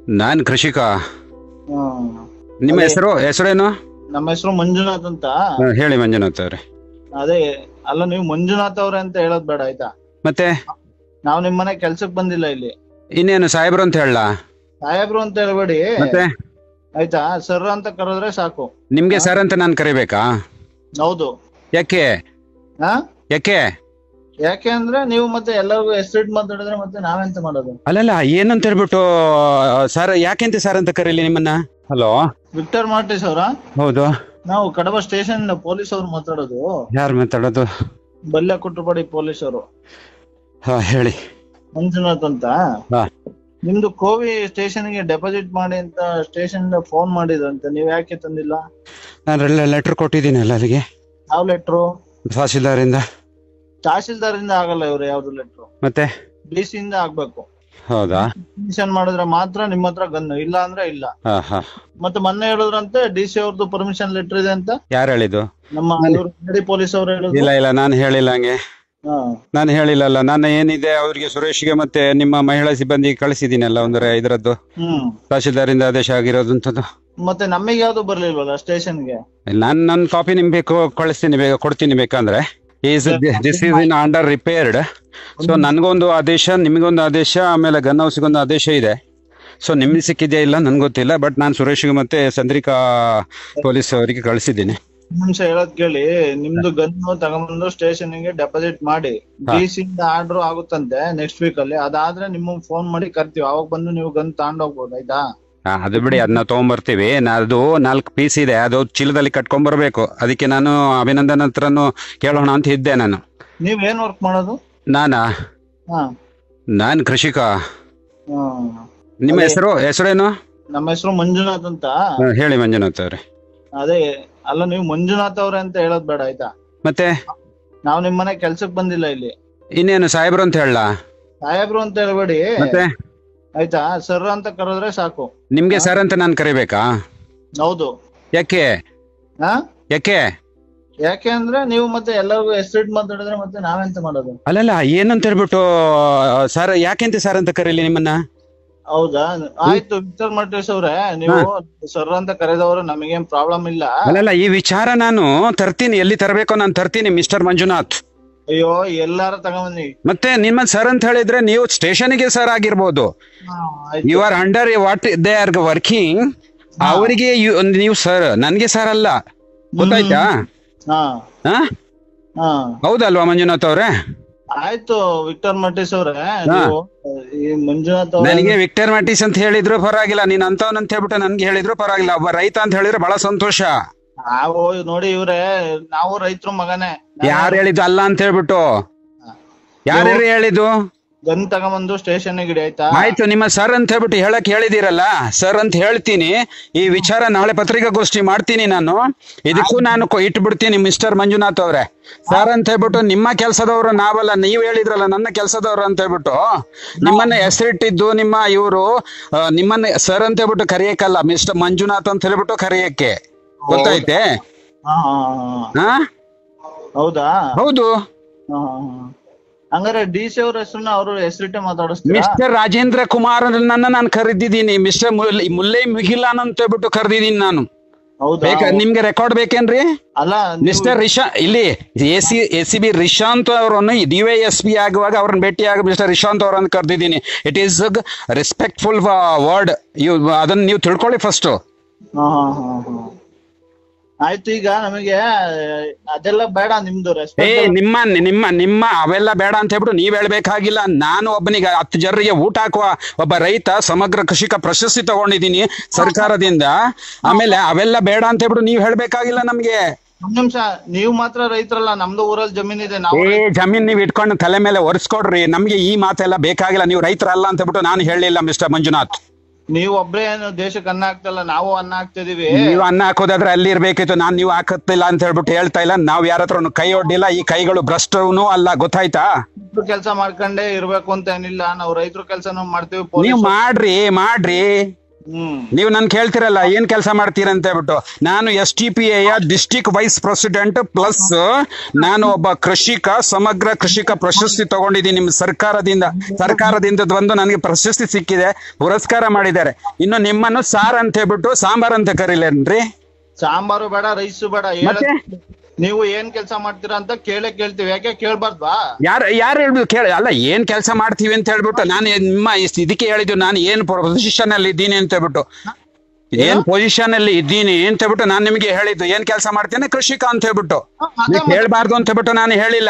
ನಾನ್ ಕೃಷಿಕ ಹ್ಮ್. ನಿಮ್ಮ ಹೆಸರು ಹೆಸರೇನು ನಮ್ಮ ಹೆಸರು ಮಂಜುನಾಥ್ ಅಂತ ಹಾ, ಹೇಳಿ ಮಂಜುನಾಥ್ ಅವ್ರೆ ಅದೇ ಅಲ್ಲ ನೀವು ಮಂಜುನಾಥ್ ಅವ್ರೆ ಅಂತ ಹೇಳೋದ್ ಬೇಡ ಆಯ್ತಾ ಮತ್ತೆ ನಾವ್ ನಿಮ್ ಮನೆ ಕೆಲ್ಸಕ್ ಬಂದಿಲ್ಲ ಇಲ್ಲಿ ಇನ್ನೇನು ಸಾಹೇಬ್ರು ಅಂತ ಹೇಳ ಸಾಹೇಬ್ರು ಅಂತ ಹೇಳ್ಬೇಡಿ ಮತ್ತೆ ಆಯ್ತಾ ಸರ್ ಅಂತ ಕರೆದ್ರೆ ಸಾಕು ನಿಮ್ಗೆ ಸರ್ ಅಂತ ನಾನು ಕರಿಬೇಕಾ ಹೌದು ಯಾಕೆ ಹಾ ಯಾಕೆ ಯಾಕೆ ಅಂದ್ರೆ ನೀವು ಮತ್ತೆ ಎಲ್ಲರಿಗೂ ಹೆಸರಿಟ್ ಮಾತಾಡಿದ್ರೆ ಮತ್ತೆ ನಾವೆಂತ ಮಾಡೋದು ಅಲ್ಲಲ್ಲ ಏನಂತ ಹೇಳ್ಬಿಟ್ಟು ಸರ್ ಯಾಕೆಂತ ಸರ್ ಅಂತ ಕರೀಲಿ ನಿಮ್ಮನ್ನ ಹಲೋ ವಿಕ್ಟರ್ ಮಾರ್ಟಿಸ್ ಅವರ ಹೌದು ನಾವು ಕಡಬ ಸ್ಟೇಷನ್ ಪೊಲೀಸ್ ಅವ್ರು ಮಾತಾಡೋದು ಯಾರು ಮಾತಾಡೋದು ಬಲ್ಯ ಕುಟ್ರಪಾಡಿ ಪೊಲೀಸ್ ಅವರು ಹಾ ಹೇಳಿ ಮಂಜುನಾಥ್ ಅಂತ ಹಾ ನಿಮ್ದು ಕೋವಿ ಸ್ಟೇಷನ್ ಗೆ ಡೆಪಾಸಿಟ್ ಮಾಡಿ ಅಂತ ಸ್ಟೇಷನ್ ಫೋನ್ ಮಾಡಿದ್ರಂತೆ ನೀವ್ ಯಾಕೆ ತಂದಿಲ್ಲ ನಾನು ಲೆಟರ್ ಕೊಟ್ಟಿದ್ದೀನಲ್ಲ ಅಲ್ಲಿಗೆ ಯಾವ ಲೆಟ್ರು ತಹಸೀಲ್ದಾರಿಂದ ತಹಸೀಲ್ದಾರ್ ಇಂದ ಆಗಲ್ಲ ಇವ್ರು ಯಾವ್ದು ಲೆಟ್ರು ಮತ್ತೆ ಡಿ ಸಿ ಇಂದ ಆಗ್ಬೇಕು ಹೌದಾ ಪರ್ಮಿಷನ್ ಮಾಡಿದ್ರೆ ಮಾತ್ರ ನಿಮ್ಮ ಹತ್ರ ಗನ್ನು ಇಲ್ಲ ಅಂದ್ರೆ ಇಲ್ಲ ಹಾ ಹಾ ಮತ್ತೆ ಮೊನ್ನೆ ಹೇಳಿದ್ರಂತೆ ಡಿ ಸಿ ಅವ್ರದ್ದು ಪರ್ಮಿಷನ್ ಲೆಟರ್ ಇದೆ ಅಂತ ಯಾರು ಹೇಳಿದ್ದು ನಮ್ಮ ಇವ್ರು ಲೇಡಿ ಪೊಲೀಸ್ ಅವ್ರು ಹೇಳಿದ್ರು ಇಲ್ಲ ಇಲ್ಲ ನಾನು ಹೇಳಿಲ್ಲ ಹಂಗೆ ಹಾ ನಾನು ಹೇಳಿಲ್ಲಲ್ಲ ನಾನು ಏನಿದೆ ಅವ್ರಿಗೆ ಸುರೇಶ್ಗೆ ಮತ್ತೆ ನಿಮ್ಮ ಮಹಿಳಾ ಸಿಬ್ಬಂದಿ ಕಳಿಸಿದ್ದೀನಲ್ಲ ಒಂದು ಇದರದ್ದು ಹ್ಮ್ ತಹಶೀಲ್ದಾರಿಂದ ಆದೇಶ ಆಗಿರೋದಂಥದ್ದು ಮತ್ತೆ ನಮಗೆ ಯಾವ್ದು ಬರ್ಲಿಲ್ವಲ್ಲ ಸ್ಟೇಷನ್ಗೆ ನಾನು ನನ್ನ ಕಾಪಿ ನಿಮ್ಗೆ ಬೇಕು ಕಳಿಸ್ತೀನಿ ಬೇಗ ಕೊಡ್ತೀನಿ ಬೇಕಂದ್ರೆ is this is in under repaired so ನನಗೊಂದು ಆದೇಶ ನಿಮಗೊಂದು ಆದೇಶ ಆಮೇಲೆ ಗನ್ ಹೌಸ್ಗೊಂದು ಆದೇಶ ಇದೆ ಸೊ ನಿಮ್ಗೆ ಸಿಕ್ಕಿದೆಯಾ ಇಲ್ಲ ನನ್ಗೆ ಗೊತ್ತಿಲ್ಲ ಬಟ್ ನಾನು ಸುರೇಶ್ಗೆ ಮತ್ತೆ ಚಂದ್ರಿಕಾ ಪೊಲೀಸ್ ಅವರಿಗೆ ಕಳಿಸಿದ್ದೀನಿ ನಿಮಿಷ ಹೇಳೋದ್ ಕೇಳಿ ನಿಮ್ದು ಗನ್ನು ತಗೊಂಡ್ಬಂದು ಸ್ಟೇಷನ್ ಗೆ ಡೆಪಾಸಿಟ್ ಮಾಡಿ ಡಿ ಸಿ ಇಂದ ಆರ್ಡರ್ ಆಗುತ್ತಂತೆ ನೆಕ್ಸ್ಟ್ ವೀಕ್ ಅಲ್ಲಿ ಅದಾದ್ರೆ ನಿಮ್ಗೆ ಫೋನ್ ಮಾಡಿ ಕರ್ತೀವಿ ಅವಾಗ ಬಂದು ನೀವು ಗನ್ ತಗೊಂಡೋಗ್ಬೋದು ಆಯ್ತಾ ಆ, ಅದು ಬಿಡಿ ಅದನ್ನ ತಗೊಂಬರ್ತೀವಿ ನಾ- ಅದು ನಾಲ್ಕು ಪೀಸ್ ಇದೆ ಅದು ಚೀಲದಲ್ಲಿ ಕಟ್ಕೊಂಬರ್ಬೇಕು ಅದಕ್ಕೆ ನಾನು ಅಭಿನಂದನ್ ಹತ್ರನು ಕೇಳೋಣ ಅಂತ ಇದ್ದೆ ನಾನು ನೀವ್ ಏನ್ ವರ್ಕ್ ಮಾಡೋದು ನಾನಾ ಹಾ ನಾನ್ ಕೃಷಿಕ ಹ್ಮ್. ನಿಮ್ಮ ಹೆಸರು ಹೆಸರೇನು ನಮ್ಮ ಹೆಸರು ಮಂಜುನಾಥ್ ಅಂತ ಹಾ, ಹೇಳಿ ಮಂಜುನಾಥ್ ಅವ್ರೆ ಅದೇ ಅಲ್ಲ ನೀವು ಮಂಜುನಾಥ್ ಅವ್ರೆ ಅಂತ ಹೇಳೋದ್ ಬೇಡ ಆಯ್ತಾ ಮತ್ತೆ ನಾವ್ ನಿಮ್ ಮನೆ ಕೆಲ್ಸಕ್ ಬಂದಿಲ್ಲ ಇಲ್ಲಿ ಇನ್ನೇನು ಸಾಹೇಬ್ರು ಅಂತ ಹೇಳ ಸಾಹೇಬ್ರು ಅಂತ ಹೇಳ್ಬೇಡಿ ಮತ್ತೆ ಆಯ್ತಾ ಸರ್ ಅಂತ ಕರೆದ್ರೆ ಸಾಕು ನಿಮ್ಗೆ ಸರ್ ಅಂತ ನಾನು ಕರಿಬೇಕಾ ಹೌದು ಯಾಕೆ ಹಾ ಯಾಕೆ ಯಾಕೆ ಅಂದ್ರೆ ನೀವು ಮತ್ತೆ ಎಲ್ಲರಿಗೂ ಹೆಸರಿಟ್ ಮಾತಾಡಿದ್ರೆ ಮತ್ತೆ ನಾವೆಂತ ಮಾಡೋದು ಅಲ್ಲಲ್ಲ ಏನಂತ ಹೇಳ್ಬಿಟ್ಟು ಸರ್ ಯಾಕೆಂತ ಸರ್ ಅಂತ ಕರೀಲಿ ನಿಮ್ಮನ್ನ ಹೌದಾ ಆಯ್ತು ವಿಕ್ಟರ್ ಮರ್ಟೇಶ್ ಅವ್ರೆ ನೀವು ಸರ್ ಅಂತ ಕರೆದವರು ನಮಗೇನ್ ಪ್ರಾಬ್ಲಮ್ ಇಲ್ಲ ಅಲ್ಲಲ್ಲ ಈ ವಿಚಾರ ನಾನು ತರ್ತೀನಿ ಎಲ್ಲಿ ತರಬೇಕೋ ನಾನು ತರ್ತೀನಿ ಮಿಸ್ಟರ್ ಮಂಜುನಾಥ್ ಅಯ್ಯೋ ಎಲ್ಲಾರ ತಗೊಂಬನ್ನಿ ಮತ್ತೆ ನಿಮ್ಮ ಸರ್ ಅಂತ ಹೇಳಿದ್ರೆ ನೀವು ಸ್ಟೇಷನ್ಗೆ ಸರ್ ಆಗಿರ್ಬೋದು ಹಾ, ಆಯ್ತು you are under what they are working ಅವರಿಗೆ ನೀವು ಸರ್ ನನ್ಗೆ ಸರ್ ಅಲ್ಲ ಗೊತ್ತಾಯ್ತಾ ಹಾ ಹಾ ಹಾ ಹೌದಲ್ವಾ ಮಂಜುನಾಥ್ ಅವ್ರೆ ಆಯ್ತು ವಿಕ್ಟರ್ ಮರ್ಟೇಶ್ ಅವ್ರೆ ನೀವು ಈ ಮಂಜುನಾಥ್ ಅವ್ರೆ ನನಗೆ ವಿಕ್ಟರ್ ಮ್ಯಾಟಿಸ್ ಅಂತ ಹೇಳಿದ್ರು ಪರವಾಗಿಲ್ಲ ನೀನ್ ಅಂತವನ್ ಅಂತ ಹೇಳ್ಬಿಟ್ಟು ನನ್ಗೆ ಹೇಳಿದ್ರು ಪರವಾಗಿಲ್ಲ ಒಬ್ಬ ರೈತ ಅಂತ ಹೇಳಿದ್ರೆ ಬಹಳ ಸಂತೋಷ ನಾವು ನೋಡಿ ಇವ್ರೆ ನಾವು ರೈತರು ಮಗನೇ ಯಾರು ಹೇಳಿದ್ದು ಅಲ್ಲ ಅಂತ ಹೇಳ್ಬಿಟ್ಟು ಯಾರು ಹೇಳಿದ್ದು ಗನ್ ತಗೊಂಬಂದು ಸ್ಟೇಷನ್ ಗಿಡಿ ಆಯ್ತಾ ಆಯ್ತು ನಿಮ್ಮ ಸರ್ ಅಂತ ಹೇಳ್ಬಿಟ್ಟು ಹೇಳಕ್ ಹೇಳಿದಿರಲ್ಲ ಸರ್ ಅಂತ ಹೇಳ್ತೀನಿ ಈ ವಿಚಾರ ನಾಳೆ ಪತ್ರಿಕಾಗೋಷ್ಠಿ ಮಾಡ್ತೀನಿ ನಾನು ಇದಕ್ಕೂ ನಾನು ಕೊ- ಇಟ್ಬಿಡ್ತೀನಿ ಮಿಸ್ಟರ್ ಮಂಜುನಾಥ್ ಅವ್ರೆ ಸರ್ ಅಂತ ಹೇಳ್ಬಿಟ್ಟು ನಿಮ್ಮ ಕೆಲಸದವರು ನಾವಲ್ಲ ನೀವು ಹೇಳಿದ್ರಲ್ಲ ನನ್ನ ಕೆಲಸದವ್ರು ಅಂತ ಹೇಳ್ಬಿಟ್ಟು ನಿಮ್ಮನ್ನ ಹೆಸರಿಟ್ಟಿದ್ದು ನಿಮ್ಮ ಇವರು ನಿಮ್ಮನ್ನ ಸರ್ ಅಂತ ಹೇಳ್ಬಿಟ್ಟು ಕರೆಯಕ್ಕಲ್ಲ ಮಿಸ್ಟರ್ ಮಂಜುನಾಥ್ ಅಂತ ಹೇಳ್ಬಿಟ್ಟು ಕರೆಯಕ್ಕೆ ಗೊತ್ತೈತೆ ಹಾ, ಹಾ, ಹಾ. ಹಾ ಹೌದಾ ಹೌದು ಹಾ, ಹಾ, ಹಾ. ಹಂಗಾರೆ ಡಿ ಸಿ ಅವ್ರ ಹೆಸರನ್ನ ಅವರು ಹೆಸರಿಟ್ಟೆ ಮಾತಾಡಿಸ್ತೀರಾ ಮಿಸ್ಟರ್ ರಾಜೇಂದ್ರ ಕುಮಾರ್ ನನ್ನ ನಾನು ಕರೆದಿದ್ದೀನಿ ಮಿಸ್ಟರ್ ಮುಲ್ಲೈ ಮುಗಿಲಾನ್ ಅಂತ ಹೇಳ್ಬಿಟ್ಟು ಕರೆದಿದ್ದೀನಿ ನಾನು ಹೌದಾ ಬೇಕಾ ನಿಮ್ಗೆ ರೆಕಾರ್ಡ್ ಬೇಕೇನ್ರಿ ಅಲ್ಲ ನೀವು- ಮಿಸ್ಟರ್ ರಿಶಾ ಇಲ್ಲಿ A C A C B Rishanth ಅವರನ್ನು ಡಿ ವೈ ಎಸ್ ಪಿ ಆಗುವಾಗ ಅವ್ರನ್ನ ಭೇಟಿಯಾಗ ಮಿಸ್ಟರ್ ರಿಶಾಂತ್ ಅವರನ್ನು ಕರೆದಿದ್ದೀನಿ ಇಟ್ ಈಸ್ ರೆಸ್ಪೆಕ್ಟ್ಫುಲ್ ವರ್ಡ್ ಇವ್ ಅದನ್ನ ನೀವು ತಿಳ್ಕೊಳ್ಳಿ ಫಸ್ಟ್ ಹಾ, ಹಾ, ಹಾ, ಹಾ. ಆಯ್ತು ಈಗ ನಮಗೆ ಅದೆಲ್ಲ ಬೇಡ ನಿಮ್ದು ಏ ರೆಸ್ಪೆಕ್ಟ್ ನಿಮ್ಮ ನಿಮ್ಮ ನಿಮ್ಮ ಅವೆಲ್ಲ ಬೇಡ ಅಂತ ಹೇಳ್ಬಿಟ್ಟು ನೀವ್ ಹೇಳ್ಬೇಕಾಗಿಲ್ಲ ನಾನು ಒಬ್ಬನಿಗೆ ಹತ್ತು ಜನರಿಗೆ ಊಟ ಹಾಕುವ ಒಬ್ಬ ರೈತ ಸಮಗ್ರ ಕೃಷಿಕ ಪ್ರಶಸ್ತಿ ತಗೊಂಡಿದ್ದೀನಿ ಸರ್ಕಾರದಿಂದ ಆಮೇಲೆ ಅವೆಲ್ಲ ಬೇಡ ಅಂತ ಹೇಳ್ಬಿಟ್ಟು ನೀವ್ ಹೇಳ್ಬೇಕಾಗಿಲ್ಲ ನಮ್ಗೆ ಒಂದ್ ನಿಮಿಷ ನೀವು ಮಾತ್ರ ರೈತರಲ್ಲ ನಮ್ದು ಊರಲ್ಲಿ ಜಮೀನಿದೆ ನಾವು ಏ ಜಮೀನ್ ನೀವ್ ಇಟ್ಕೊಂಡು ತಲೆ ಮೇಲೆ ಒರೆಸ್ಕೊಡ್ರಿ ನಮ್ಗೆ ಈ ಮಾತೆಲ್ಲ ಬೇಕಾಗಿಲ್ಲ ನೀವು ರೈತರಲ್ಲ ಅಂತ ಹೇಳ್ಬಿಟ್ಟು ನಾನು ಹೇಳಿಲ್ಲ ಮಿಸ್ಟರ್ ಮಂಜುನಾಥ್ ನೀವು ಒಬ್ರೇ ಏನು ದೇಶಕ್ಕೆ ಅನ್ನ ಹಾಕ್ತಲ್ಲ ನಾವು ಅನ್ನ ಹಾಕ್ತಿದೀವಿ ನೀವು ಅನ್ನ ಹಾಕೋದಾದ್ರೆ ಅಲ್ಲಿ ಇರ್ಬೇಕಿತ್ತು ನಾನ್ ನೀವು ಹಾಕತ್ತಿಲ್ಲ ಅಂತ ಹೇಳ್ಬಿಟ್ಟು ಹೇಳ್ತಾ ಇಲ್ಲ ನಾವ್ ಯಾರ ಹತ್ರನು ಕೈ ಒಡ್ಡಿಲ್ಲ ಈ ಕೈಗಳು ಭ್ರಷ್ಟವೂ ಅಲ್ಲ ಗೊತ್ತಾಯ್ತಾ ಕೆಲಸ ಮಾಡ್ಕೊಂಡೇ ಇರ್ಬೇಕು ಅಂತ ಏನಿಲ್ಲ ನಾವು ರೈತರ ಕೆಲಸನೂ ಮಾಡ್ತೀವಿ ನೀವು ಪೊಲೀಸ್ ಮಾಡ್ರಿ ಮಾಡ್ರಿ ಹ್ಮ್ ನೀವು ನನ್ ಕೇಳ್ತಿರಲ್ಲ ಏನ್ ಕೆಲಸ ಮಾಡ್ತೀರ ಅಂತ ಹೇಳ್ಬಿಟ್ಟು ನಾನು ಎಸ್ ಟಿ ಪಿ ಎಯ ಡಿಸ್ಟಿಕ್ ವೈಸ್ ಪ್ರೆಸಿಡೆಂಟ್ ಪ್ಲಸ್ ನಾನು ಒಬ್ಬ ಕೃಷಿಕ ಸಮಗ್ರ ಕೃಷಿಕ ಪ್ರಶಸ್ತಿ ತಗೊಂಡಿದ್ದೀನಿ ನಿಮ್ ಸರ್ಕಾರದಿಂದ ಸರ್ಕಾರದಿಂದ ಬಂದು ನನಗೆ ಪ್ರಶಸ್ತಿ ಸಿಕ್ಕಿದೆ ಪುರಸ್ಕಾರ ಮಾಡಿದ್ದಾರೆ ಇನ್ನು ನಿಮ್ಮನ್ನು ಸಾರ್ ಅಂತ ಹೇಳ್ಬಿಟ್ಟು ಸಾಂಬಾರ್ ಅಂತ ಕರೀಲೇನ್ರಿ ಸಾಂಬಾರು ಬೇಡ ರೈಸ್ ಬೇಡ ಮತ್ತೆ? ಹೇಳಕ್- ನೀವು ಏನ್ ಕೆಲಸ ಮಾಡ್ತೀರಾ ಅಂತ ಕೇಳೇ ಕೇಳ್ತೀವಿ ಯಾಕೆ ಕೇಳ್ಬಾರ್ದ್ವಾ ಯಾರು ಯಾರು ಹೇಳ್ಬಿಟ್ಟು ಕೇಳ ಅಲ್ಲ ಏನ್ ಕೆಲಸ ಮಾಡ್ತೀವಿ ಅಂತ ಹೇಳ್ಬಿಟ್ಟು ನಾನು ನಿಮ್ಮ ಇಷ್ಟ್ ಇದಕ್ಕೆ ಹೇಳಿದ್ದು ನಾನು ಏನ್ ಪೊಸಿಷನ್ ಅಲ್ಲಿ ಇದ್ದೀನಿ ಅಂತ ಹೇಳ್ಬಿಟ್ಟು ಏನ್ ಪೊಸಿಷನ್ ಅಲ್ಲಿ ಇದ್ದೀನಿ ಅಂತ ಹೇಳ್ಬಿಟ್ಟು ನಾನು ನಿಮಗೆ ಹೇಳಿದ್ದು ಏನ್ ಕೆಲಸ ಮಾಡ್ತೀನಿ ಕೃಷಿಕ ಅಂತ ಹೇಳ್ಬಿಟ್ಟು ಹ, ಅದೇ ನೀವು ಹೇಳ್ಬಾರ್ದು ಅಂತ ಹೇಳ್ಬಿಟ್ಟು ನಾನು ಹೇಳಿಲ್ಲ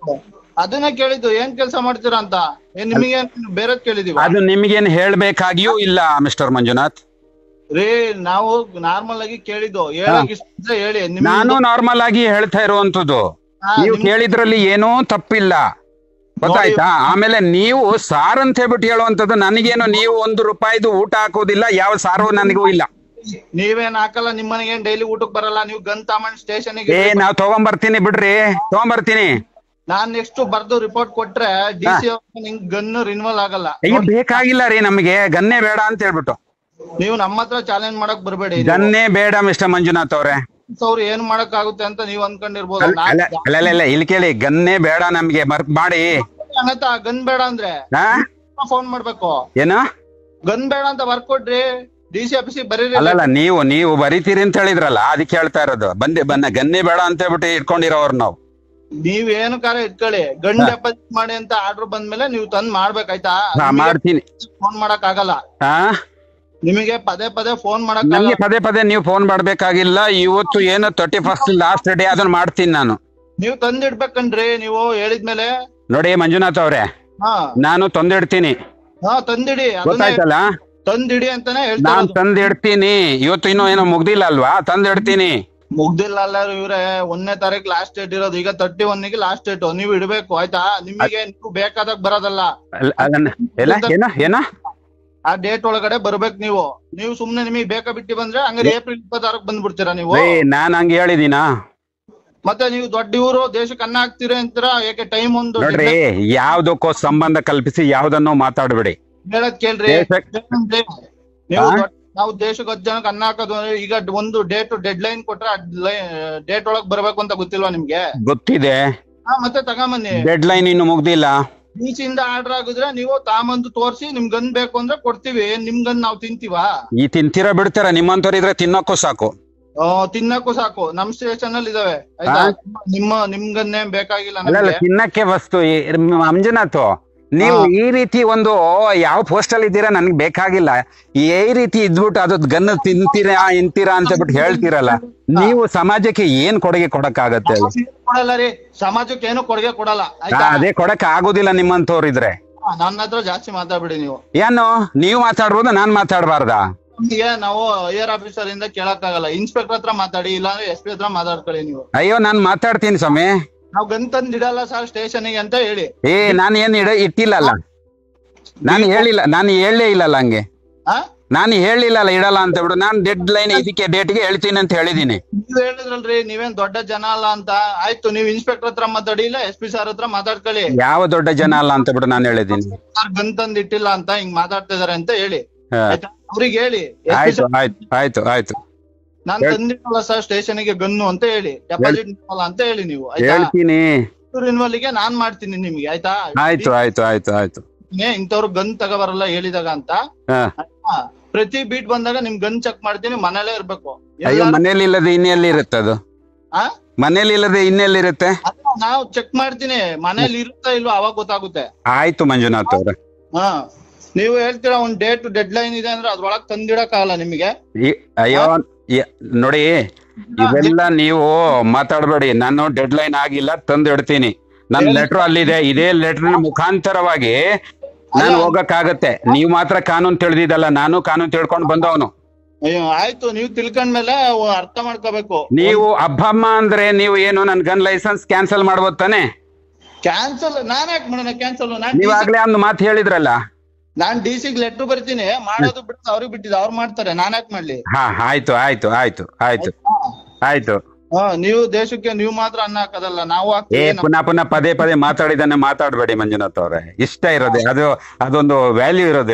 ಅದನ್ನ ಕೇಳಿದ್ದು ಏನ್ ಕೆಲಸ ಮಾಡ್ತೀರಾ ಅಂತ ಏನ್ ನಿಮಗೆ ಬೇರೆದ್ ಕೇಳಿದೀವ ಅದು ನಿಮಗೇನು ಹೇಳ್ಬೇಕಾಗಿಯೂ ಇಲ್ಲ ಮಿಸ್ಟರ್ ಮಂಜುನಾಥ್ ರೀ ನಾವು ನಾರ್ಮಲ್ ಆಗಿ ಕೇಳಿದ್ದು ಹೇಳಕ್ ಇಷ್ಟ ಇದ್ರೆ ಹೇಳಿ ನಿಮ್ಗೆ ನಾನು ನಾರ್ಮಲ್ ಆಗಿ ಹೇಳ್ತಾ ಇರುವಂತದ್ದು ಹಾ, ನೀವು ನಿಮ್- ಕೇಳಿದ್ರಲ್ಲಿ ಏನೂ ತಪ್ಪಿಲ್ಲ ಗೊತ್ತಾಯ್ತಾ ಆಮೇಲೆ ನೀವು ಸಾರ್ ಅಂತ ಹೇಳ್ಬಿಟ್ಟು ಹೇಳುವಂತದ್ದು ನನಗೇನು ನೀವು ಒಂದು ರೂಪಾಯಿದು ಊಟ ಹಾಕೋದಿಲ್ಲ ಯಾವ ಸಾರು ನನಗೂ ಇಲ್ಲ ನೀವೇನ್ ಹಾಕಲ್ಲ ನಿಮ್ಮನೆಗೇನ್ ಡೈಲಿ ಊಟಕ್ ಬರಲ್ಲ ನೀವು ಗನ್ ತಗೊಂಡ್ ಸ್ಟೇಷನ್ ಏ ನಾವ್ ತಗೊಂಬರ್ತೀನಿ ಬಿಡ್ರಿ ತಗೊಂಬರ್ತೀನಿ ನಾನ್ ನೆಕ್ಸ್ಟ್ ಬರ್ದು ರಿಪೋರ್ಟ್ ಕೊಟ್ರೆ ಡಿ ಸಿ ನಿಂಗ್ ಗನ್ ರಿನ್ವಲ್ ಆಗಲ್ಲ ಅಯ್ಯೋ ಬೇಕಾಗಿಲ್ಲ ರೀ ನಮಗೆ ಗನ್ನೇ ಬೇಡ ಅಂತ ಹೇಳ್ಬಿಟ್ಟು ನೀವು ನಮ್ಮ ಹತ್ರ ಚಾಲೆಂಜ್ ಮಾಡಕ್ ಬರ್ಬೇಡಿ ಗನ್ನೇ ಬೇಡ ಮಿಸ್ಟರ್ ಮಂಜುನಾಥ್ ಅವ್ರೆ ಅವ್ರು ಏನ್ ಮಾಡಕ್ ಆಗುತ್ತೆ ಅಂತ ನೀವ್ ಅನ್ಕೊಂಡಿರ್ಬೋದು ಅಲ್ಲ ಅಲ್ಲ ಅಲ್ಲ, ಅಲ್ಲ, ಅಲ್ಲ ಇಲ್ಲಿ ಕೇಳಿ ಗನ್ನೇ ಬೇಡ ನಮ್ಗೆ ಮರ್ಕ್ ಮಾಡಿ ಗನ್ ಬೇಡ ಅಂದ್ರೆ ಹಾ ಫೋನ್ ಮಾಡ್ಬೇಕು ಏನು ಗನ್ ಬೇಡ ಅಂತ ವರ್ಕ್ ಕೊಡ್ರಿ ಡಿ ಸಿ ಆಫೀಸಿಗೆ ಬರೀರಿ ಅಲ್ಲಲ್ಲ ನೀವು ನೀವು ಬರಿತೀರಿ ಅಂತ ಹೇಳಿದ್ರಲ್ಲ ಅದಕ್ಕೆ ಹೇಳ್ತಾ ಇರೋದು ಬಂದೆ ಬನ್ನ ಗನ್ನೇ ಬೇಡ ಅಂತ ಹೇಳ್ಬಿಟ್ಟು ಇಟ್ಕೊಂಡಿರೋರು ನಾವು ನೀವ್ ಏನು ಕಾರ ಇಟ್ಕೊಳ್ಳಿ ಗನ್ ಡೆಪಾಸಿಟ್ ಮಾಡಿ ಅಂತ ಆರ್ಡರ್ ಬಂದ್ಮೇಲೆ ನೀವು ತಂದ್ ಮಾಡ್ಬೇಕಾಯ್ತಾ ಹಾ, ಮಾಡ್ತೀನಿ ಫೋನ್ ಮಾಡಕ್ ಆಗಲ್ಲ ಹಾ ನಿಮಗೆ ಪದೇ ಪದೇ ಫೋನ್ ಮಾಡಕ್ ನಮ್ಗೆ ಆಗಲ್ಲ ಪದೇ ಪದೇ ನೀವು ಫೋನ್ ಮಾಡ್ಬೇಕಾಗಿಲ್ಲ ಇವತ್ತು ಏನು ತರ್ಟಿ ಫಸ್ಟ್ ಲಾಸ್ಟ್ ಡೇ ಅದನ್ನ ಮಾಡ್ತೀನಿ ನಾನು ನೀವು ತಂದಿಡ್ಬೇಕನ್ರಿ ನೀವು ಹೇಳಿದ್ಮೇಲೆ ನೋಡಿ ಮಂಜುನಾಥ್ ಅವ್ರೆ ಹಾ ನಾನು ತಂದಿಡ್ತೀನಿ ಹಾ ತಂದಿಡಿ ಅದನ್ನೇ ಗೊತ್ತಾಯ್ತಲ್ಲ ತಂದಿಡಿ ಅಂತಾನೆ ಹೇಳ್ತಾ ನಾನ್ ಇರೋದು. ತಂದಿಡ್ತೀನಿ ಇವತ್ತು ಇನ್ನೂ ಏನೋ ಮುಗ್ದಿಲ್ಲ ಅಲ್ವಾ ತಂದಿಡ್ತೀನಿ ಮುಗ್ದಿಲ್ಲ ಅಲ್ಲ ಇವ್ರೆ ಒಂದನೇ ತಾರೀಕು ಲಾಸ್ಟ್ ಡೇಟ್ ಇರೋದು ಈಗ ತರ್ಟಿ ಒನ್ನಿಗೆ ಲಾಸ್ಟ್ ಡೇಟ್ ನೀವು ಇಡ್ಬೇಕು ಆಯ್ತಾ ನಿಮಗೆ ನೀವು ಬೇಕಾದಾಗ ಬರೋದಲ್ಲ ಅಲ್ಲ- ಅದನ್ನ ಎಲ್ಲ ಏನ ಏನ ಆ ಡೇಟ್ ಒಳಗಡೆ ಬರ್ಬೇಕು ನೀವು ನೀವು ಸುಮ್ನೆ ನಿಮಗೆ ಬೇಕಾ ಬಿಟ್ಟು ಬಂದ್ರೆ ಹಂಗಾರೆ ಏಪ್ರಿಲ್ ಇಪ್ಪತ್ತಾರಕ್ ಬಂದ್ಬಿಡ್ತೀರಾ ನೀವು ಏ ನಾನ್ ಹಂಗೆ ಹೇಳಿದೀನಾ ಮತ್ತೆ ನೀವು ದೊಡ್ಡ ಇವರು ದೇಶಕ್ಕೆ ಅನ್ನ ಹಾಕ್ತೀರಿ ಅಂತೀರಾ ಯಾಕೆ ಟೈಮ್ ಒಂದು ನೋಡ್ರಿ ಯಾವ್ದಕ್ಕೋ ಸಂಬಂಧ ಕಲ್ಪಿಸಿ ಯಾವ್ದನ್ನೋ ಮಾತಾಡ್ಬೇಡಿ ಹೇಳಕ್ ಕೇಳ್ರಿ ದೇಶಕ್- ಏನಂದ್ರೆ ನೀವು ಹಾ? ದೊಡ್ಡ- ನಾವು ದೇಶಕ್ಕೆ ಹತ್ತು ಜನಕ್ಕೆ ಅನ್ನ ಹಾಕೋದು ಅಂದ್ರೆ ಈಗ ಒಂದು ಡೇಟ್ ಡೆಡ್ ಲೈನ್ ಕೊಟ್ರೆ ಡೇಟ್ ಒಳಗ್ ಬರ್ಬೇಕು ಅಂತ ಗೊತ್ತಿಲ್ವಾ ನಿಮ್ಗೆ ಗೊತ್ತಿದೆ ಹಾ ಮತ್ತೆ ತಗೊಂಬನ್ನಿ ಡೆಡ್ ಲೈನ್ ಇನ್ನು ಮುಗ್ದಿಲ್ಲ ಇಂದ ಆರ್ಡರ್ ಆಗಿದ್ರೆ ನೀವು ತಾಂಬಂದು ತೋರ್ಸಿ ನಿಮ್ ಗನ್ ಬೇಕು ಅಂದ್ರೆ ಕೊಡ್ತೀವಿ ನಿಮ್ ಗನ್ ನಾವ್ ತಿಂತೀವಾ ಈ ತಿಂತೀರಾ ಬಿಡ್ತೀರಾ ನಿಮ್ಮಂತವ್ರು ಇದ್ರೆ ತಿನ್ನೋಕ್ಕೂ ಸಾಕು ಆ, ತಿನ್ನಕ್ಕೂ ಸಾಕು ನಮ್ ಸ್ಟೇಷನ್ ಅಲ್ಲಿ ಇದಾವೆ ಆಯ್ತಾ ನಿಮ್ಮ ನಿಮ್ ಗನ್ನೇ ಬೇಕಾಗಿಲ್ಲ ಅಲ್ಲ ಅಲ್ಲ ನಮ್ಗೆ ತಿನ್ನಕ್ಕೆ ವಸ್ತು ಈ- ಮಂಜುನಾಥ್ ನೀವು ಹಾ. ಈ ರೀತಿ ಒಂದು ಯಾವ ಪೋಸ್ಟ್ ಅಲ್ಲಿ ಇದ್ದೀರಾ ನನ್ಗೆ ಬೇಕಾಗಿಲ್ಲ ಈ ರೀತಿ ಇದ್ಬಿಟ್ಟು ಅದು ಗನ್ ತಿಂತೀರಾ ಇಂತೀರಾ ಅಂತ ಬಿಟ್ಟು ಹೇಳ್ತೀರಲ್ಲ ನೀವು ಸಮಾಜಕ್ಕೆ ಏನ್ ಕೊಡುಗೆ ಕೊಡಕ್ಕಾಗತ್ತೆ ಹೇಳಿ? ಏನ್ ಕೊಡಲ್ಲ ರೀ ಸಮಾಜಕ್ಕೆ ಏನು ಕೊಡುಗೆ ಕೊಡಲ್ಲ ಆ, ಆಯ್ತಾ ಅದೇ ಕೊಡಕ್ ಆಗೋದಿಲ್ಲ ನಿಮ್ಮಂತವ್ರು ಇದ್ರೆ ನನ್ನ ಹತ್ರ ಜಾಸ್ತಿ ಮಾತಾಡ್ಬಿಡಿ ನೀವು ಏನು ನೀವು ಮಾತಾಡ್ಬೋದು ನಾನ್ ಮಾತಾಡ್ಬಾರ್ದಾ ನಮ್ಗೆ ನಾವು ಏರ್ ಆಫೀಸರ್ ಇಂದ ಕೇಳಕ್ಕಾಗಲ್ಲ ಇನ್ಸ್ಪೆಕ್ಟರ್ ಹತ್ರ ಮಾತಾಡಿ ಇಲ್ಲಾಂದ್ರೆ ಎಸ್ ಪಿ ಹತ್ರ ಮಾತಾಡ್ಕೊಳ್ಳಿ ನೀವು ಅಯ್ಯೋ ನಾನ್ ಮಾತಾಡ್ತೀನಿ ಸ್ವಾಮಿ ನಾವ್ ಗನ್ ತಂದ್ ಇಡಲ್ಲ ಸರ್ ಸ್ಟೇಷನ್ಗೆ ಅಂತ ಹೇಳಿ ಏ ನಾನು ಏನ್ ಇಡ ಇಟ್ಟಿಲ್ಲಲ್ಲ ನಾನು ಹೇಳಿಲ್ಲ ನಾನು ಹೇಳಲೇ ಇಲ್ಲಲ್ಲ ಹಂಗೆ ಆ ನಾನು ಹೇಳಿಲ್ಲಲ್ಲ ಇಡಲ್ಲ ಅಂತ ಬಿಡು ನಾನು ಡೆಡ್ ಲೈನ್ ಇದಕ್ಕೆ ಡೇಟ್ಗೆ ಹೇಳ್ತೀನಿ ಅಂತ ಹೇಳಿದೀನಿ ನೀವ್ ಹೇಳಿದ್ರಲ್ರಿ ನೀವೇನ್ ದೊಡ್ಡ ಜನ ಅಲ್ಲ ಅಂತ ಆಯ್ತು ನೀವ್ ಇನ್ಸ್ಪೆಕ್ಟರ್ ಹತ್ರ ಮಾತಾಡಿ ಇಲ್ಲ ಎಸ್ ಪಿ ಸರ್ ಹತ್ರ ಮಾತಾಡ್ಕೊಳ್ಳಿ ಯಾವ ದೊಡ್ಡ ಜನ ಅಲ್ಲ ಅಂತ ಬಿಡು ನಾನು ಹೇಳಿದ್ದೀನಿ ಸರ್ ಗನ್ ತಂದ್ ಇಟ್ಟಿಲ್ಲ ಅಂತ ಹಿಂಗ್ ಮಾತಾಡ್ತಾ ಇದಾರೆ ಅಂತ ಹೇಳಿ ಹಾ. ಆಯ್ತಾ ಅವ್ರಿಗೆ ಹೇಳಿ ಆಯ್ತು ಆಯ್ತು ಆಯ್ತು ಆಯ್ತು ನಾನ್ ತಂದಿಟ್ಟಲ್ಲ ಸರ್ ಸ್ಟೇಷನ್ ಗೆ ಗನ್ನು ಅಂತ ಹೇಳಿ ಡೆಪಾಸಿಟ್ ಅಂತ ಹೇಳಿ ನೀವು ಆಯ್ತಾ ಹೇಳ್ತೀನಿ ರಿನ್ವಲ್ ಗೆ ನಾನ್ ಮಾಡ್ತೀನಿ ನಿಮ್ಗೆ ಆಯ್ತಾ ಆಯ್ತು ಆಯ್ತು ಆಯ್ತು ಆಯ್ತು ಇಂಥವ್ರು ಗನ್ ತಗೋಬರಲ್ಲ ಹೇಳಿದಾಗ ಅಂತ ಹಾ ಆಯ್ತಾ? ಪ್ರತಿ ಬೀಟ್ ಬಂದಾಗ ನಿಮ್ ಗನ್ ಚೆಕ್ ಮಾಡ್ತೀನಿ ಮನೇಲೇ ಇರ್ಬೇಕು ಅಯ್ಯೋ ಎಲ್ಲಾರು- ಮನೇಲಿ ಇಲ್ಲದೆ ಇನ್ನೆಲ್ಲಿ ಇರುತ್ತೆ ಅದು ಆ? ಮನೇಲಿ ಇಲ್ಲದೆ ಇನ್ನೆಲ್ಲಿರುತ್ತೆ ಅಲ್ಲ, ನಾವು ಚೆಕ್ ಮಾಡ್ತೀನಿ ಮನೇಲಿ ಇರುತ್ತಾ ಇಲ್ವಾ ಅವಾಗ ಗೊತ್ತಾಗುತ್ತೆ ಆಯ್ತು ಮಂಜುನಾಥ್ ಅವ್ರೆ ಹಾ ನೀವು ಹೇಳ್ತೀರಾ ಒಂದ್ ಡೇಟ್ ಡೆಡ್ ಲೈನ್ ಇದೆ ಅಂದ್ರೆ ಅದ್ರೊಳಗ್ ತಂದಿಡಕ್ಕಾಗಲ್ಲ ನಿಮಗೆ ಈ- ಅಯ್ಯೋ ಈ- ನೋಡಿ ಇವೆಲ್ಲ ನೀವು ಮಾತಾಡಬೇಡಿ ನಾನು ಡೆಡ್ ಲೈನ್ ಆಗಿಲ್ಲ ತಂದು ಇಡ್ತೀನಿ ನನ್ನ ಲೆಟರ್ ಅಲ್ಲಿದೆ ಇದೇ ಲೆಟರ್ ಮುಖಾಂತರವಾಗಿ ನಾನು ಹೋಗಕ್ಕಾಗತ್ತೆ ನೀವು ಮಾತ್ರ ಕಾನೂನು ತಿಳಿದಿದ್ದಲ್ಲ ನಾನು ಕಾನೂನು ತಿಳ್ಕೊಂಡು ಬಂದವನು ಅಯ್ಯೋ ಆಯ್ತು ನೀವು ತಿಳ್ಕೊಂಡ್ಮೇಲೆ ಅವ್ ಅರ್ಥ ಮಾಡ್ಕೋಬೇಕು ನೀವು ಅಬ್ಬಮ್ಮ ಅಂದ್ರೆ ನೀವು ಏನು ನನ್ ಗನ್ ಲೈಸೆನ್ಸ್ ಕ್ಯಾನ್ಸಲ್ ಮಾಡ್ಬೋದು ತಾನೆ ಕ್ಯಾನ್ಸಲ್ ನಾನ್ ಯಾಕೆ ಮಾಡೋಣ ಕ್ಯಾನ್ಸಲ್ ನಾನ್ ನೀವ್ ಆಗ್ಲೇ ಒಂದು ಮಾತು ಹೇಳಿದ್ರಲ್ಲ ನಾನ್ ಡಿ ಸಿಗ್ ಲೆಟರ್ ಬರ್ತೀನಿ ಮಾಡೋದು ಬಿಟ್ಟು ಅವ್ರಿಗೆ ಬಿಟ್ಟಿದ್ದು ಅವ್ರು ಮಾಡ್ತಾರೆ ನಾನ್ ಯಾಕೆ ಮಾಡ್ಲಿ ಹಾ ಆಯ್ತು ಆಯ್ತು ಆಯ್ತು ಆಯ್ತು ಆಯ್ತು ಹಾ ನೀವು ದೇಶಕ್ಕೆ ನೀವು ಮಾತ್ರ ಅನ್ನ ಹಾಕೋದಲ್ಲ ನಾವು ಏ ಹಾಕ್ತೀವಿ ನಮ್- ಪುನಃ ಪುನಃ ಪದೇ ಪದೇ ಮಾತಾಡಿದಾನೆ ಮಾತಾಡಬೇಡಿ ಮಂಜುನಾಥ್ ಅವ್ರೆ ಇಷ್ಟ ಇರೋದೆ ಅದು ಅದೊಂದು ವ್ಯಾಲ್ಯೂ ಇರೋದಿಲ್ಲ ಅದು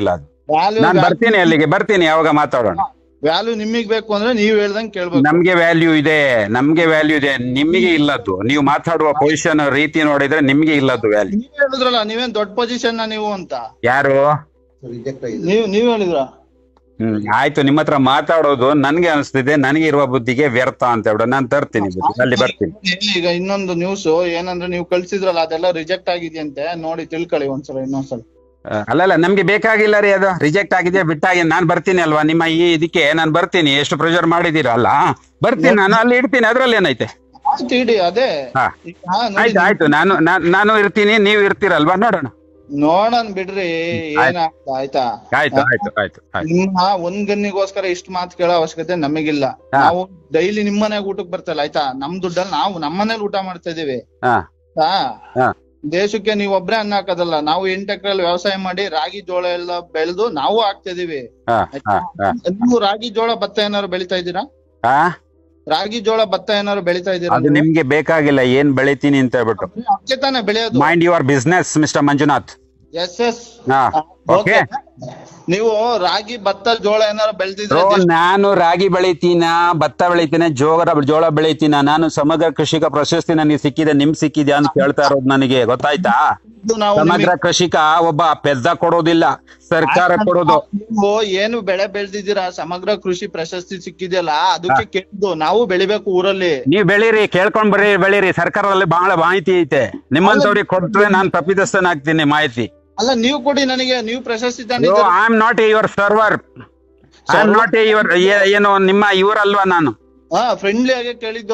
ವ್ಯಾಲ್ಯೂ ನಾನ್ ಬರ್ತೀನಿ ಅಲ್ಲಿಗೆ ಬರ್ತೀನಿ ಯಾವಾಗ ಮಾತಾಡೋಣ ವ್ಯಾಲ್ಯೂ ನಿಮಗ್ ಬೇಕು ಅಂದ್ರೆ ನೀವ್ ಹೇಳ್ದಂಗ್ ಕೇಳ್ಬೇಕು ನಮ್ಗೆ ವ್ಯಾಲ್ಯೂ ಇದೆ ನಮ್ಗೆ ವ್ಯಾಲ್ಯೂ ಇದೆ ನಿಮಗೆ ಇಲ್ಲದ್ದು ನೀವು ಮಾತಾಡುವ ಪೊಸಿಷನ್ ರೀತಿ ನೋಡಿದ್ರೆ ನಿಮ್ಗೆ ಇಲ್ಲದ್ದು ವ್ಯಾಲ್ಯೂ ನೀವ್ ಹೇಳಿದ್ರಲ್ಲ ನೀವೇನ್ ದೊಡ್ಡ ಪೊಸಿಷನ್ ನೀವು ಅಂತ ಯಾರು ನೀವ್ ನೀವ್ ಹೇಳಿದ್ರ ಹ್ಮ್ ಆಯ್ತು ನಿಮ್ಮ ಹತ್ರ ಮಾತಾಡೋದು ನನ್ಗೆ ಅನಿಸ್ತಿದೆ ನನಗೆ ಇರುವ ಬುದ್ಧಿಗೆ ವ್ಯರ್ಥ ಅಂತ ಹೇಳ್ಬಿಡು ನಾನ್ ತರ್ತೀನಿ ಬುದ್ಧಿ ಅಲ್ಲಿ ಬರ್ತೀನಿ ಈಗ ಇನ್ನೊಂದು ನ್ಯೂಸ್ ಏನಂದ್ರೆ ನೀವು ಕಳ್ಸಿದ್ರಲ್ಲ ಅದೆಲ್ಲ ರಿಜೆಕ್ಟ್ ಆಗಿದೆಯಂತೆ ನೋಡಿ ತಿಳ್ಕೊಳ್ಳಿ ಒಂದ್ಸಲ ಇನ್ನೊಂದ್ಸಲ ಆ, ಅಲ್ಲಲ್ಲ ನಮ್ಗೆ ಬೇಕಾಗಿಲ್ಲ ರೀ ಅದು ರಿಜೆಕ್ಟ್ ಆಗಿದೆ ಬಿಟ್ಟಾಗಿ ನಾನ್ ಬರ್ತೀನಿ ಅಲ್ವಾ ನಿಮ್ಮ ಈ ಇದಕ್ಕೆ ನಾನ್ ಬರ್ತೀನಿ ಎಷ್ಟು ಪ್ರೆಷರ್ ಮಾಡಿದೀರಲ್ಲ ಬರ್ತೀನಿ ನಾನು ಅಲ್ಲಿ ಇಡ್ತೀನಿ ಅದ್ರಲ್ಲಿ ಏನೈತೆ ಆಯ್ತು ಇಡಿ ಅದೇ ಹಾ. ಈಗ ನೋಡಿ, ಆಯ್ತು ಆಯ್ತು ನಾನು ನಾನ್- ನಾನು ಇರ್ತೀನಿ ನೀವು ಇರ್ತೀರಲ್ವಾ ನೋಡೋಣ ನೋಡೋಣ ಬಿಡ್ರಿ ಏನಾಗ್ತ ಆಯ್ತಾ ಆಯ್ತು ಆಯ್ತು ಆಯ್ತು ಆಯ್ತು ನಿಮ್ಮ ಒಂದ್ ಗನ್ನಿಗೋಸ್ಕರ ಇಷ್ಟು ಮಾತು ಕೇಳೋ ಅವಶ್ಯಕತೆ ನಮಗಿಲ್ಲ ಹಾ. ನಾವು ಡೈಲಿ ನಿಮ್ ಮನೆಗ್ ಊಟಕ್ ಬರ್ತಲ್ಲ ಆಯ್ತಾ ನಮ್ ದುಡ್ಡಲ್ಲಿ ನಾವು ನಮ್ ಮನೇಲಿ ಊಟ ಮಾಡ್ತಾ ಇದೀವಿ ಹಾ ಆಯ್ತಾ? ಹಾ. ದೇಶಕ್ಕೆ ನೀವ್ ಒಬ್ರೇ ಅನ್ನ ಹಾಕೋದಲ್ಲ ನಾವು ಎಂಟು ಎಕರೆಲ್ಲಿ ವ್ಯವಸಾಯ ಮಾಡಿ ರಾಗಿ ಜೋಳ ಎಲ್ಲ ಬೆಳೆದು ನಾವು ಹಾಕ್ತಾ ಇದೀವಿ ಹಾ ಹಾ ಹಾ ನೀವು ರಾಗಿ ಜೋಳ ಭತ್ತ ಏನಾದ್ರು ಬೆಳಿತಾ ಇದ್ದೀರಾ ಹಾ ರಾಗಿ ಜೋಳ ಭತ್ತ ಏನಾದ್ರು ಬೆಳಿತಾ ಇದ್ದೀರಾ ಅದು ನಿಮ್ಗೆ ಬೇಕಾಗಿಲ್ಲ ಏನ್ ಬೆಳಿತೀನಿ ಅಂತ ಹೇಳ್ಬಿಟ್ಟು ಅದಕ್ಕೆ ತಾನೇ ಬೆಳೆಯೋದು mind your business mister Manjunath yes yes ಹಾ ಓಕೆ ನೀವು ರಾಗಿ ಭತ್ತ ಜೋಳ ಏನಾದ್ರು ಬೆಳೆದಿದ್ರೆ ಬ್ರೋ ನಾನು ರಾಗಿ ಬೆಳಿತೀನ ಭತ್ತ ಬೆಳಿತೀನಿ ಜೋಳ ಜೋಳ ಬೆಳಿತೀನ ನಾನು ಸಮಗ್ರ ಕೃಷಿಕ ಪ್ರಶಸ್ತಿ ನನಗೆ ಸಿಕ್ಕಿದೆ ನಿಮ್ ಸಿಕ್ಕಿದ್ಯಾ ಅಂತ ಕೇಳ್ತಾ ಇರೋದು ನನಗೆ ಗೊತ್ತಾಯ್ತಾ ನಾವು ಸಮಗ್ರ ಕೃಷಿಕ ಒಬ್ಬ ಪೆದ್ದ ಕೊಡೋದಿಲ್ಲ ಸರ್ಕಾರ ಕೊಡೋದು ನೀವು ಏನು ಬೆಳೆ ಬೆಳೆದಿದ್ದೀರಾ ಸಮಗ್ರ ಕೃಷಿ ಪ್ರಶಸ್ತಿ ಸಿಕ್ಕಿದೆಯಲ್ಲ ಅದಕ್ಕೆ ಕೇಳಿದ್ದು ನಾವು ಬೆಳಿಬೇಕು ಊರಲ್ಲಿ ನೀವ್ ಬೆಳೀರಿ ಕೇಳ್ಕೊಂಡ್ ಬರ್ರಿ ಬೆಳೀರಿ ಸರ್ಕಾರದಲ್ಲಿ ಬಹಳ ಮಾಹಿತಿ ಐತೆ ನಿಮ್ಮಂತವ್ರಿಗೆ ಕೊಟ್ರೆ ನಾನ್ ತಪ್ಪಿತಸ್ಥನಾಗ್ತೀನಿ ಮಾಹಿತಿ ಅಲ್ಲ ನೀವು ಕೊಡಿ ನನಗೆ ನೀವು ಪ್ರಶಸ್ತಿ ಐ ತಂದಿದ್ದೀರಾ am not a your server I am not a your ಏನು ನಿಮ್ಮ ಇವರಲ್ವಾ ನಾನು ಹಾ ಫ್ರೆಂಡ್ಲಿ ಆಗಿ ಕೇಳಿದ್ದು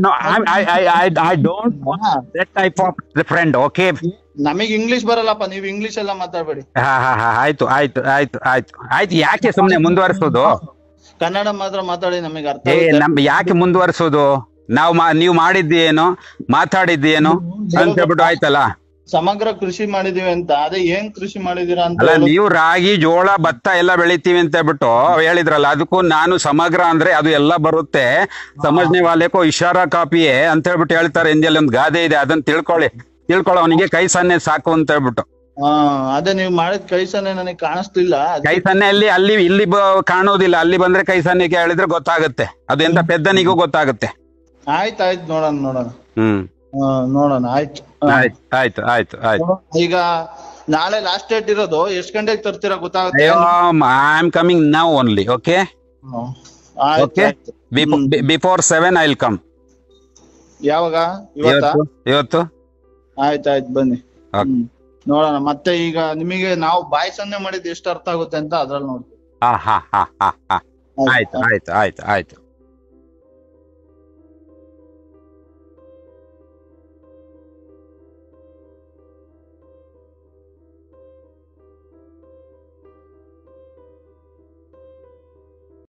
I don't that type of friend okay ನಮಗ್ ಇಂಗ್ಲಿಷ್ ಬರಲ್ಲಪ್ಪ ನೀವು ಇಂಗ್ಲಿಷ್ ಎಲ್ಲ ಮಾತಾಡ್ಬೇಡಿ ಹಾ ಹಾ ಹಾ ಆಯ್ತು ಆಯ್ತು ಆಯ್ತು ಆಯ್ತು ಆಯ್ತು ಯಾಕೆ ಸುಮ್ನೆ ಮುಂದುವರಿಸೋದು ಕನ್ನಡ ಮಾತ್ರ ಮಾತಾಡಿ ನಮಗೆ ಅರ್ಥ ಏ ಆಗುತ್ತೆ. ನಮ್ ಯಾಕೆ ಮುಂದುವರಿಸೋದು ನಾವು ಮಾ ನೀವು ಮಾಡಿದ್ದೇನು ಮಾತಾಡಿದ್ದೇನು ಅಂತ ಹೇಳ್ಬಿಟ್ಟು ಆಯ್ತಲ್ಲ ಸಮಗ್ರ ಕೃಷಿ ಮಾಡಿದೀವಿ ಅಂತ ಅದೇ ಏನ್ ಕೃಷಿ ಮಾಡಿದೀರಾ ಅಂತ ಅಲ್ಲ ಹೇಳು. ನೀವು ರಾಗಿ ಜೋಳ ಭತ್ತ ಎಲ್ಲ ಬೆಳಿತೀವಿ ಅಂತ ಹೇಳ್ಬಿಟ್ಟು ಹೇಳಿದ್ರಲ್ಲ ಅದಕ್ಕೂ ನಾನು ಸಮಗ್ರ ಅಂದ್ರೆ ಅದು ಎಲ್ಲ ಬರುತ್ತೆ ಸಮಜ್ನೆ ವಾಲೆಕೋ ಇಶಾರಾ ಕಾಪಿಯೇ ಅಂತ ಹೇಳ್ಬಿಟ್ಟು ಹೇಳ್ತಾರೆ ಹಿಂದಿಯಲ್ಲಿ ಒಂದು ಗಾದೆ ಇದೆ ಅದನ್ನ ತಿಳ್ಕೊಳ್ಳಿ ತಿಳ್ಕೊಳ್ಳೋ ಅವನಿಗೆ ಕೈ ಸನ್ನೆ ಸಾಕು ಅಂತ ಹೇಳ್ಬಿಟ್ಟು ಹಾ ಅದೇ ನೀವು ಮಾಡಿದ ಕೈಸನೆ ನನಗೆ ಕಾಣಿಸ್ತಿಲ್ಲ ಅದ್ಕೆ- ಕೈ ಸನ್ನೆ ಅಲ್ಲಿ ಅಲ್ಲಿ ಇಲ್ಲಿ ಬ- ಕಾಣೋದಿಲ್ಲ ಅಲ್ಲಿ ಬಂದ್ರೆ ಕೈ ಸನ್ನೆಗೆ ಹೇಳಿದ್ರೆ ಗೊತ್ತಾಗುತ್ತೆ ಅದು ಎಂತ ಪೆದ್ದನಿಗೂ ಗೊತ್ತಾಗುತ್ತೆ ಆಯ್ತು ಆಯ್ತು ನೋಡೋಣ ನೋಡೋಣ ಹ್ಮ್ ಹಾ, ನೋಡೋಣ ಆಯ್ತು ಹಾ. ಆಯ್ತು ಆಯ್ತು ಆಯ್ತು ಆಯ್ತು ಈಗ ನಾಳೆ ಲಾಸ್ಟ್ ಡೇಟ್ ಇರೋದು ಎಷ್ಟ್ ಗಂಟೆಗೆ ತರ್ತೀರಾ ಗೊತ್ತಾಗುತ್ತೆ ಅಯ್ಯೋ I am coming now only okay hmm. ಆಯ್ತು Okay. ಆಯ್ತು. Before seven I will come ಯಾವಾಗ ಇವತ್ತಾ ಇವತ್ತು ಇವತ್ತು ಆಯ್ತು ಆಯ್ತು ಬನ್ನಿ Okay. ಹ್ಮ್. ನೋಡೋಣ ಮತ್ತೆ ಈಗ ನಿಮಗೆ ನಾವು ಬಾಯಿ ಸನ್ನೆ ಮಾಡಿದ್ ಎಷ್ಟು ಅರ್ಥ ಆಗುತ್ತೆ ಅಂತ ಅದ್ರಲ್ಲಿ ನೋಡ್ತೀವಿ ಹಾ ಹಾ ಹಾ ಹಾ ಹಾ ಆಯ್ತು ಆಯ್ತು ಆಯ್ತು ಆಯ್ತು